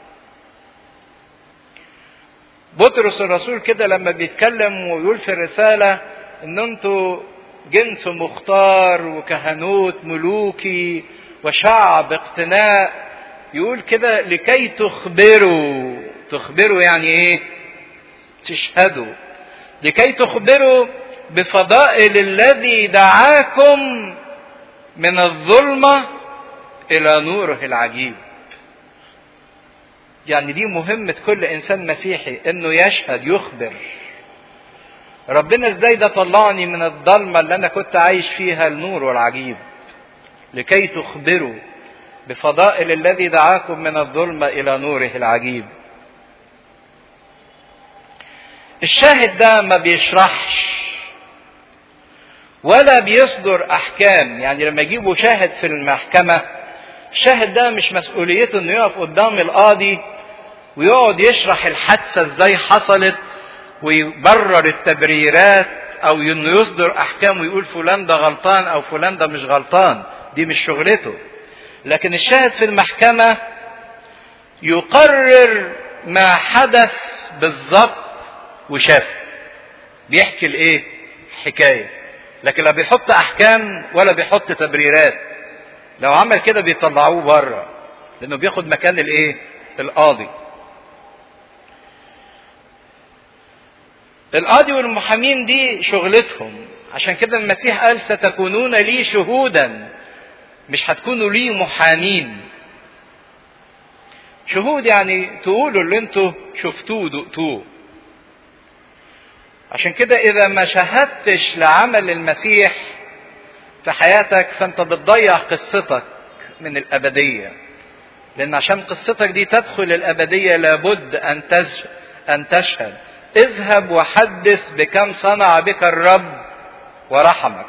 بطرس الرسول كده لما بيتكلم ويقول في الرسالة ان انتوا جنس مختار وكهنوت ملوكي وشعب اقتناء يقول كده لكي تخبروا تخبروا يعني ايه تشهدوا لكي تخبروا بفضائل الذي دعاكم من الظلمة إلى نوره العجيب يعني دي مهمة كل إنسان مسيحي إنه يشهد يخبر ربنا إزاي ده طلعني من الضلمة اللي أنا كنت عايش فيها النور العجيب لكي تخبروا بفضائل الذي دعاكم من الظلمة إلى نوره العجيب الشاهد ده ما بيشرحش ولا بيصدر احكام يعني لما يجيبوا شاهد في المحكمه الشاهد ده مش مسؤوليته انه يقف قدام القاضي ويقعد يشرح الحادثه ازاي حصلت ويبرر التبريرات او انه يصدر احكام ويقول فلان ده غلطان او فلان ده مش غلطان دي مش شغلته لكن الشاهد في المحكمه يقرر ما حدث بالظبط وشافه بيحكي الايه حكايه لكن لا بيحط احكام ولا بيحط تبريرات لو عمل كده بيطلعوه بره لانه بياخد مكان الايه القاضي القاضي والمحامين دي شغلتهم عشان كده المسيح قال ستكونون لي شهودا مش هتكونوا لي محامين شهود يعني تقولوا اللي انتوا شفتوه دقتوه عشان كده اذا ما شاهدتش لعمل المسيح في حياتك فانت بتضيع قصتك من الابديه لان عشان قصتك دي تدخل الابديه لابد ان ان تشهد اذهب وحدث بكم صنع بك الرب ورحمك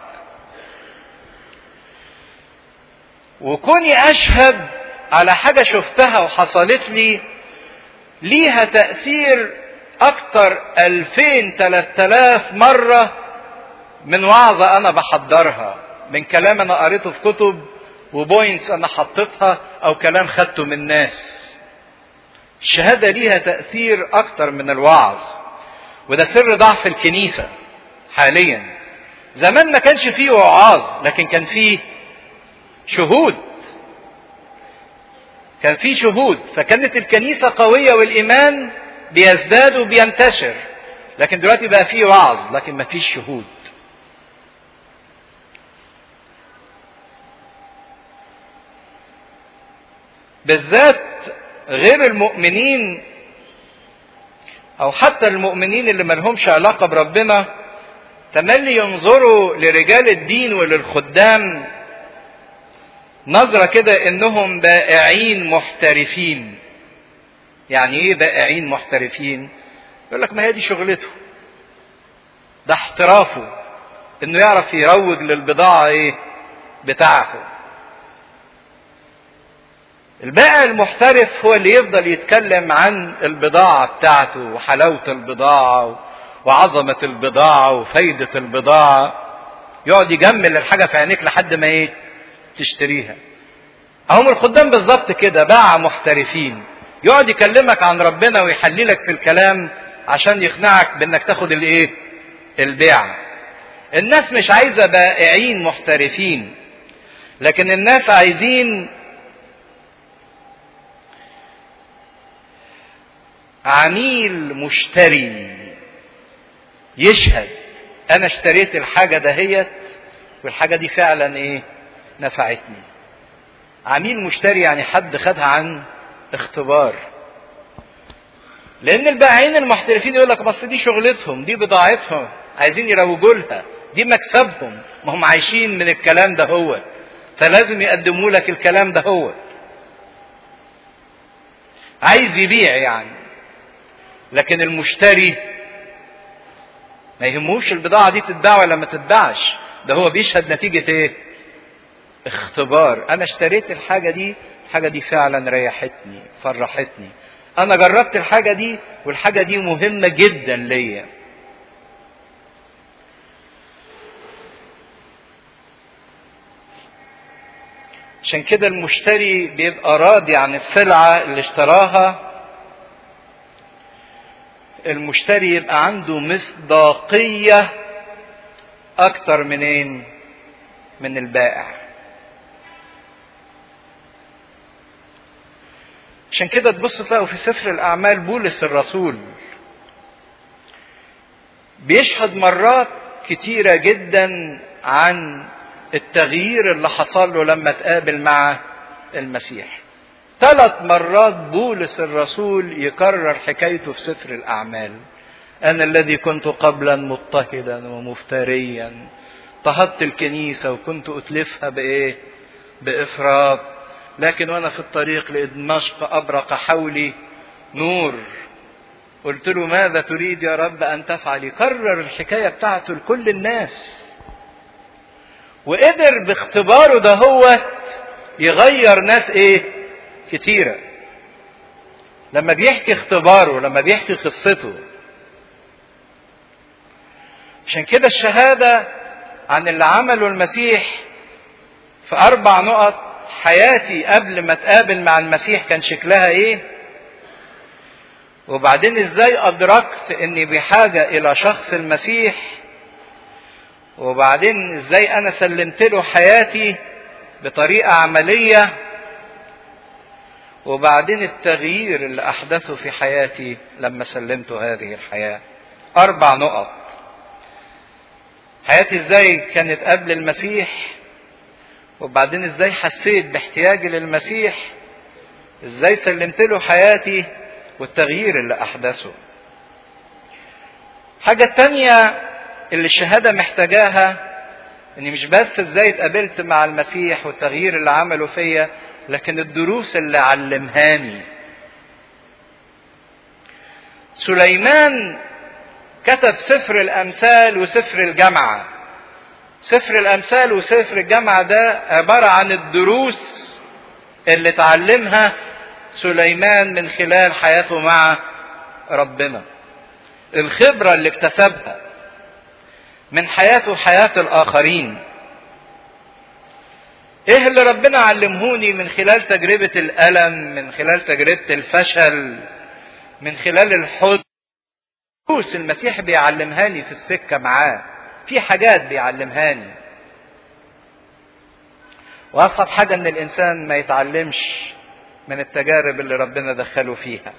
وكوني اشهد على حاجه شفتها وحصلت لي ليها تاثير اكتر الفين تلات الاف مره من وعظه انا بحضرها من كلام انا قريته في كتب وبوينتس انا حطيتها او كلام خدته من ناس الشهاده ليها تاثير اكتر من الوعظ وده سر ضعف الكنيسه حاليا زمان ما كانش فيه وعاظ لكن كان فيه شهود كان فيه شهود فكانت الكنيسة قوية والإيمان بيزداد وبينتشر لكن دلوقتي بقى فيه وعظ لكن ما فيش شهود بالذات غير المؤمنين او حتى المؤمنين اللي ملهمش علاقة بربنا تملي ينظروا لرجال الدين وللخدام نظرة كده انهم بائعين محترفين يعني ايه بائعين محترفين يقول لك ما هي دي شغلته ده احترافه انه يعرف يروج للبضاعة ايه بتاعته البائع المحترف هو اللي يفضل يتكلم عن البضاعة بتاعته وحلاوة البضاعة وعظمة البضاعة وفايدة البضاعة يقعد يجمل الحاجة في عينيك لحد ما ايه تشتريها هم الخدام بالظبط كده باع محترفين يقعد يكلمك عن ربنا ويحللك في الكلام عشان يقنعك بانك تاخد الايه البيع الناس مش عايزه بائعين محترفين لكن الناس عايزين عميل مشتري يشهد انا اشتريت الحاجه دهيت والحاجه دي فعلا ايه نفعتني عميل مشتري يعني حد خدها عن اختبار لان البائعين المحترفين يقول لك بس دي شغلتهم دي بضاعتهم عايزين يروجوا لها دي مكسبهم ما هم عايشين من الكلام ده هو فلازم يقدموا لك الكلام ده هو عايز يبيع يعني لكن المشتري ما يهموش البضاعة دي تتباع ولا ما تتباعش ده هو بيشهد نتيجة ايه اختبار انا اشتريت الحاجة دي الحاجة دي فعلا ريحتني فرحتني انا جربت الحاجة دي والحاجة دي مهمة جدا ليا عشان كده المشتري بيبقى راضي عن السلعة اللي اشتراها المشتري يبقى عنده مصداقية أكتر منين؟ من البائع. عشان كده تبص تلاقوا في سفر الأعمال بولس الرسول بيشهد مرات كتيرة جدا عن التغيير اللي حصل له لما تقابل مع المسيح. ثلاث مرات بولس الرسول يكرر حكايته في سفر الأعمال أنا الذي كنت قبلا مضطهدا ومفتريا اضطهدت الكنيسة وكنت أتلفها بإيه؟ بإفراط لكن وأنا في الطريق لدمشق أبرق حولي نور قلت له ماذا تريد يا رب أن تفعل يكرر الحكاية بتاعته لكل الناس وقدر باختباره ده هو يغير ناس ايه كتيرة لما بيحكي اختباره لما بيحكي قصته عشان كده الشهادة عن اللي عمله المسيح في أربع نقط حياتي قبل ما اتقابل مع المسيح كان شكلها ايه وبعدين ازاي ادركت اني بحاجة الى شخص المسيح وبعدين ازاي انا سلمت له حياتي بطريقة عملية وبعدين التغيير اللي احدثه في حياتي لما سلمت هذه الحياة اربع نقط حياتي ازاي كانت قبل المسيح وبعدين ازاي حسيت باحتياجي للمسيح ازاي سلمت له حياتي والتغيير اللي احدثه حاجة تانية اللي الشهادة محتاجاها اني مش بس ازاي اتقابلت مع المسيح والتغيير اللي عمله فيا لكن الدروس اللي علمهاني سليمان كتب سفر الامثال وسفر الجامعه سفر الامثال وسفر الجامعه ده عباره عن الدروس اللي اتعلمها سليمان من خلال حياته مع ربنا الخبره اللي اكتسبها من حياته وحياه الاخرين ايه اللي ربنا علمهوني من خلال تجربه الالم من خلال تجربه الفشل من خلال الحزن دروس المسيح بيعلمهاني في السكه معاه في حاجات بيعلمهاني واصعب حاجه ان الانسان ما يتعلمش من التجارب اللي ربنا دخله فيها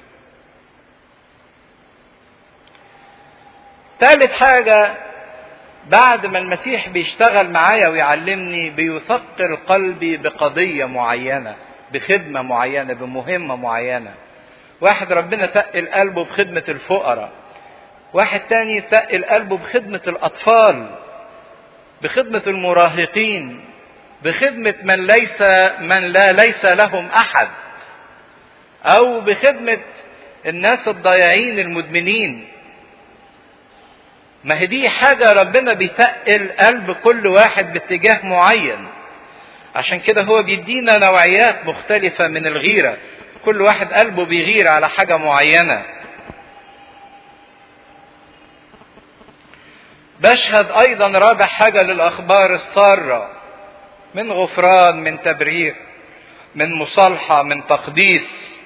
ثالث حاجه بعد ما المسيح بيشتغل معايا ويعلمني بيثقل قلبي بقضيه معينه بخدمه معينه بمهمه معينه واحد ربنا تقل قلبه بخدمه الفقراء واحد تاني تقل قلبه بخدمة الأطفال بخدمة المراهقين بخدمة من ليس من لا ليس لهم أحد أو بخدمة الناس الضايعين المدمنين ما هي دي حاجة ربنا بيتقل قلب كل واحد باتجاه معين عشان كده هو بيدينا نوعيات مختلفة من الغيرة كل واحد قلبه بيغير على حاجة معينة بشهد ايضا رابع حاجه للاخبار الساره من غفران من تبرير من مصالحه من تقديس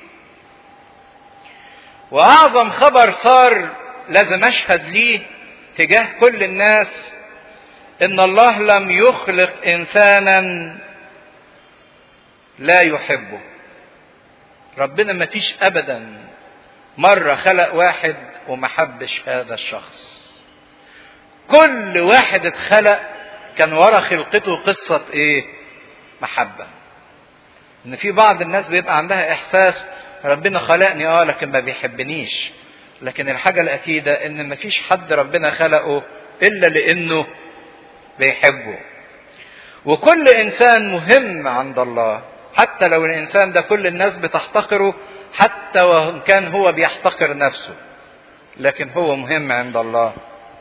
واعظم خبر صار لازم اشهد ليه تجاه كل الناس ان الله لم يخلق انسانا لا يحبه ربنا ما فيش ابدا مره خلق واحد وما حبش هذا الشخص كل واحد اتخلق كان ورا خلقته قصة ايه محبة ان في بعض الناس بيبقى عندها احساس ربنا خلقني اه لكن ما بيحبنيش لكن الحاجة الاكيدة ان مفيش حد ربنا خلقه الا لانه بيحبه وكل انسان مهم عند الله حتى لو الانسان ده كل الناس بتحتقره حتى وان كان هو بيحتقر نفسه لكن هو مهم عند الله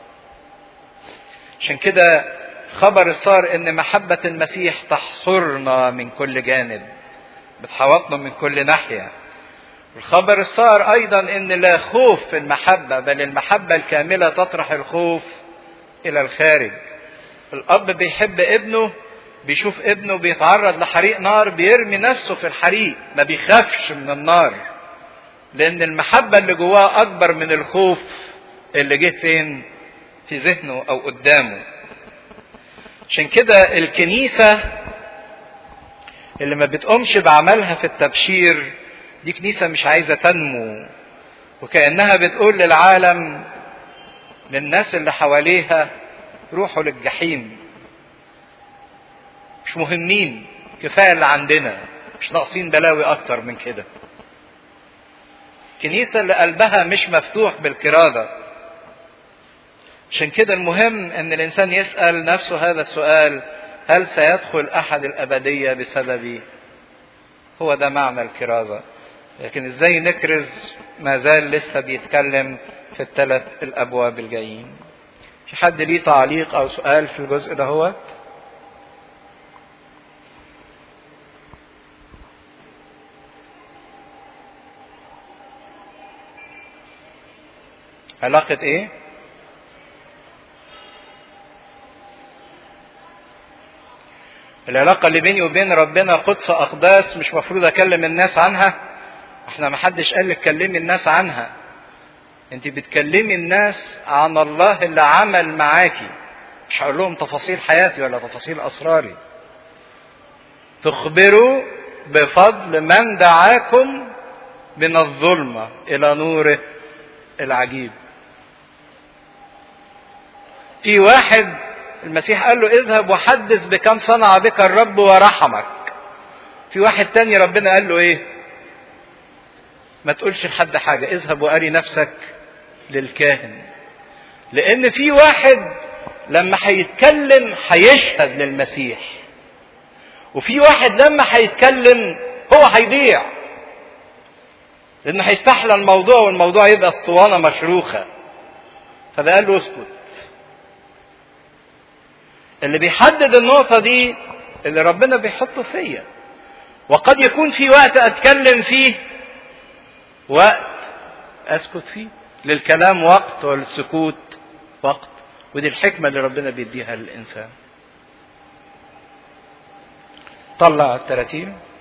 عشان كده خبر صار ان محبة المسيح تحصرنا من كل جانب بتحوطنا من كل ناحية الخبر صار ايضا ان لا خوف في المحبة بل المحبة الكاملة تطرح الخوف الى الخارج الاب بيحب ابنه بيشوف ابنه بيتعرض لحريق نار بيرمي نفسه في الحريق ما بيخافش من النار لان المحبة اللي جواه اكبر من الخوف اللي جه فين في ذهنه او قدامه عشان كده الكنيسة اللي ما بتقومش بعملها في التبشير دي كنيسة مش عايزة تنمو وكأنها بتقول للعالم للناس اللي حواليها روحوا للجحيم مش مهمين كفاية اللي عندنا مش ناقصين بلاوي أكتر من كده كنيسة اللي قلبها مش مفتوح بالكرادة عشان كده المهم ان الانسان يسال نفسه هذا السؤال هل سيدخل احد الابديه بسببي هو ده معنى الكرازه لكن ازاي نكرز ما زال لسه بيتكلم في الثلاث الابواب الجايين في حد ليه تعليق او سؤال في الجزء ده هو علاقة ايه؟ العلاقة اللي بيني وبين ربنا قدس أقداس مش مفروض أكلم الناس عنها احنا ما حدش قال لك كلمي الناس عنها انت بتكلمي الناس عن الله اللي عمل معاكي مش هقول لهم تفاصيل حياتي ولا تفاصيل اسراري تخبروا بفضل من دعاكم من الظلمه الى نوره العجيب في واحد المسيح قال له اذهب وحدث بكم صنع بك الرب ورحمك في واحد تاني ربنا قال له ايه ما تقولش لحد حاجة اذهب واري نفسك للكاهن لان في واحد لما هيتكلم هيشهد للمسيح وفي واحد لما هيتكلم هو هيضيع لان هيستحلى الموضوع والموضوع يبقى اسطوانه مشروخه فده قال له اسكت اللي بيحدد النقطه دي اللي ربنا بيحطه فيا وقد يكون في وقت اتكلم فيه وقت اسكت فيه للكلام وقت وللسكوت وقت ودي الحكمه اللي ربنا بيديها للانسان طلع التراتيب